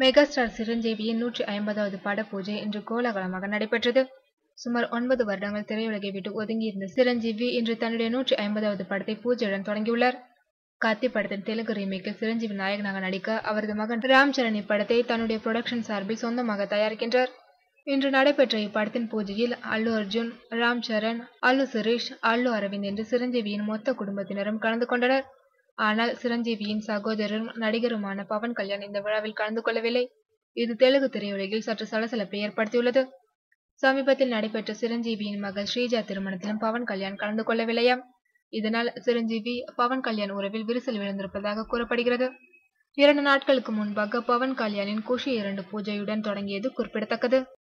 megastar சிரஞ்சீவியின் நூற்றி ஐம்பதாவது பட பூஜை இன்று கோலாகலமாக நடைபெற்றது சுமார் ஒன்பது வருடங்கள் திரையுலகை விட்டு ஒதுங்கியிருந்த சிரஞ்சீவி இன்று தன்னுடைய நூற்றி ஐம்பதாவது படத்தை பூஜையுடன் தொடங்கியுள்ளார் கத்தி படத்தின் தெலுங்கு ரீமேக்கில் சிரஞ்சீவி நாயகனாக நடிக்க அவரது மகன் ராம் சரண் இப்படத்தை தன்னுடைய புரொடக்ஷன் சார்பில் சொந்தமாக தயாரிக்கின்றார் இன்று நடைபெற்ற இப்படத்தின் பூஜையில் அல்லு அர்ஜுன் ராம் சரண் அல்லு சுரேஷ் அல்லு அரவிந்த் என்று சிரஞ்சீவியின் மொத்த குடும்பத்தினரும் கலந்து கொண்டனர் ஆனால் சிரஞ்சீவியின் சகோதரரும் நடிகருமான பவன் கல்யாண் இந்த விழாவில் கலந்து கொள்ளவில்லை இது தெலுங்கு திரையுலகில் சற்று சலசலப்பை ஏற்படுத்தியுள்ளது சமீபத்தில் நடைபெற்ற சிரஞ்சீவியின் மகள் ஸ்ரீஜா திருமணத்திலும் பவன் கல்யாண் கலந்து கொள்ளவில்லையாம் இதனால் சிரஞ்சீவி பவன் கல்யாண் உறவில் விரிசல் விழுந்திருப்பதாக கூறப்படுகிறது இரண்டு நாட்களுக்கு முன்பாக பவன் கல்யாணின் குஷி இரண்டு பூஜையுடன் தொடங்கியது குறிப்பிடத்தக்கது